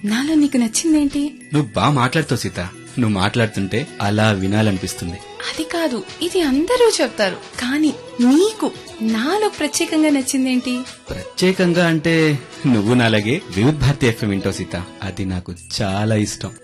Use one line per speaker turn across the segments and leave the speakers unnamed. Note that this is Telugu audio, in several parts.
నాలో నీకు నచ్చిందేంటి
నువ్వు బాగా మాట్లాడుతావు సీత నువ్వు మాట్లాడుతుంటే అలా వినాలనిపిస్తుంది
అది కాదు ఇది అందరూ చెప్తారు కానీ నీకు నాలో ప్రత్యేకంగా నచ్చిందేంటి
ప్రత్యేకంగా అంటే నువ్వు నాలాగే వివిధ భారతి ఎఫ్ఎం వింటావు సీత అది నాకు చాలా ఇష్టం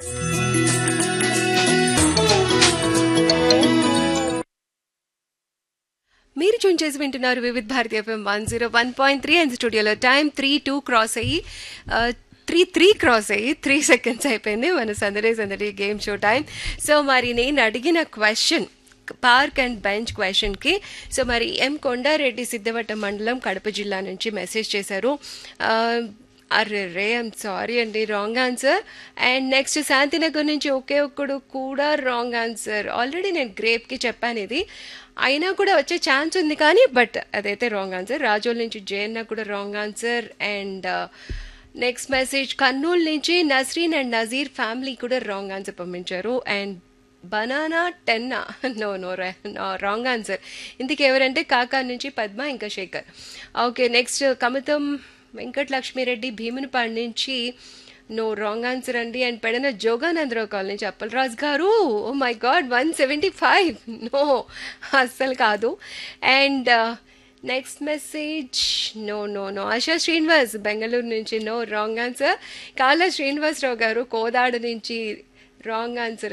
మీరు చూన్ చేసి వింటున్నారు Vividh Bharati FM one zero one point three and స్టూడియోలో టైం త్రీ టూ క్రాస్ అయ్యి త్రీ త్రీ క్రాస్ అయ్యి త్రీ సెకండ్స్ అయిపోయింది మన సందడే సందడి గేమ్ షో టైం సో మరి నేను అడిగిన క్వశ్చన్ పార్క్ అండ్ బెంచ్ క్వశ్చన్కి సో మరి ఎం కొండారెడ్డి సిద్ధవట్ట మండలం కడప జిల్లా నుంచి మెసేజ్ చేశారు ఆ, అర్రే రే ఐమ్ సారీ అండి wrong answer and next Shantinagar నుంచి ఒకే ఒక్కడు కూడా రాంగ్ ఆన్సర్ ఆల్రెడీ నేను గ్రేప్కి చెప్పాను ఇది అయినా కూడా వచ్చే ఛాన్స్ ఉంది కానీ బట్ అదైతే రాంగ్ ఆన్సర్ రాజోల్ నుంచి జయన్న కూడా wrong answer and next message Kurnool నుంచి నస్రీన్ అండ్ నజీర్ ఫ్యామిలీ కూడా రాంగ్ ఆన్సర్ పంపించారు అండ్ బనానా టెన్నా no no no wrong answer ఇందుకు ఎవరంటే కాకా నుంచి పద్మ ఇంకా శేఖర్ ఓకే నెక్స్ట్ కమితం వెంకటలక్ష్మిరెడ్డి భీమునిపాడు నుంచి నో రాంగ్ ఆన్సర్ అండి అండ్ పెడన జోగానందరావు కాలనీ నుంచి Appalaraju garu oh my God one seventy five no అస్సలు కాదు and next message no no no Asha Srinivas Bengaluru నుంచి నో రాంగ్ ఆన్సర్ కాళ్ళ శ్రీనివాసరావు గారు కోదాడు నుంచి రాంగ్ ఆన్సర్